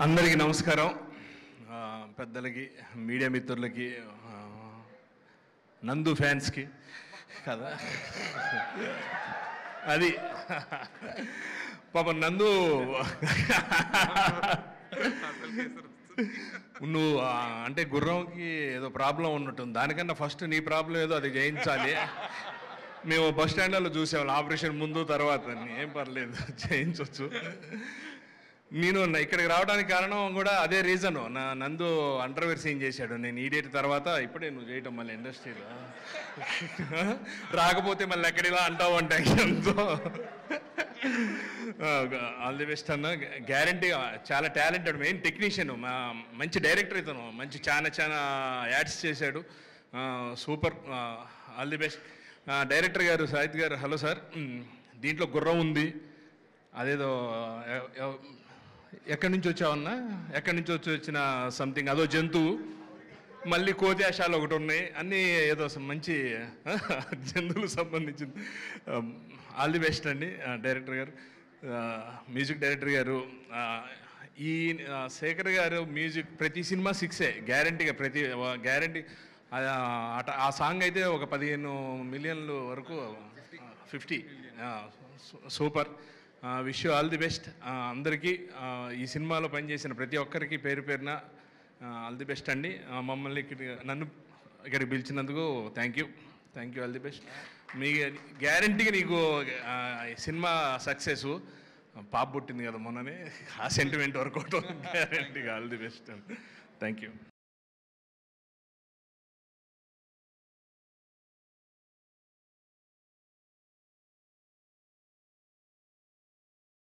అందరికీ నమస్కారం ఆ, పెద్దలకి మీడియా మిత్రులకి ఆ, నందు ఫ్యాన్స్కి కదా అది పాపం నందు నువ్వు ఆ, అంటే గుర్రంకి ఏదో ప్రాబ్లం ఉన్నట్టుంది దానికన్నా ఫస్ట్ నీ ప్రాబ్లం ఏదో అది చేయించాలి మేము బస్ స్టాండ్లో చూసాము ఆపరేషన్ ముందు తర్వాత అని. ఏం పర్లేదు చేయించవచ్చు నేను నా- ఇక్కడికి రావడానికి కారణం కూడా అదే రీజన్ నా నందు అండర్వేర్ సీన్ చేశాడు నేను ఈ డేట్ తర్వాత ఇప్పుడే నువ్వు చేయటం మళ్ళీ ఇండస్ట్రీలో రాకపోతే మళ్ళీ ఎక్కడిలా అంటావు అంటే ఎంతో ఆల్ ది బెస్ట్ అన్న గ్యారంటీ చాలా టాలెంటెడ్ మెయిన్ టెక్నీషియన్ మంచి డైరెక్టర్ ఇతను మంచి చాలా చాలా యాడ్స్ చేశాడు super all the best director గారు సాహిత్ గారు హలో సార్ దీంట్లో గుర్రం ఉంది అదేదో ఎ- ఎ- ఎక్కడి నుంచి వచ్చావన్నా ఎక్కడి నుంచి వచ్చి వచ్చిన సంథింగ్ అదో జంతువు మళ్ళీ కోతి ఆశాలు ఒకటి ఉన్నాయి అన్నీ ఏదో స- మంచి జంతువులకు సంబంధించింది ఆల్ ది బెస్ట్ అండి డైరెక్టర్ గారు మ్యూజిక్ డైరెక్టర్ గారు ఆ, ఈ ఆ, శేఖర్ గారు మ్యూజిక్ ప్రతి సినిమా సిక్సే గ్యారంటీగా ప్రతి గ్యారంటీ ఆ సాంగ్ అయితే ఒక పదిహేను మిలియన్లు వరకు fifty super wish all the best అందరికీ ఆ, ఈ సినిమాలో పనిచేసిన ప్రతి ఒక్కరికి పేరు పేరున ఆల్ ది బెస్ట్ అండి ఆ, మమ్మల్ని ఇక్కడ నన్ను ఇక్కడికి పిలిచినందుకు thank you thank you all the best మీ గ్యారంటీగా నీకు ఆ, ఈ సినిమా సక్సెస్ పాప పుట్టింది కదా మొన్ననే ఆ సెంటిమెంట్ వర్కౌట్ గ్యారంటీగా all the best thank you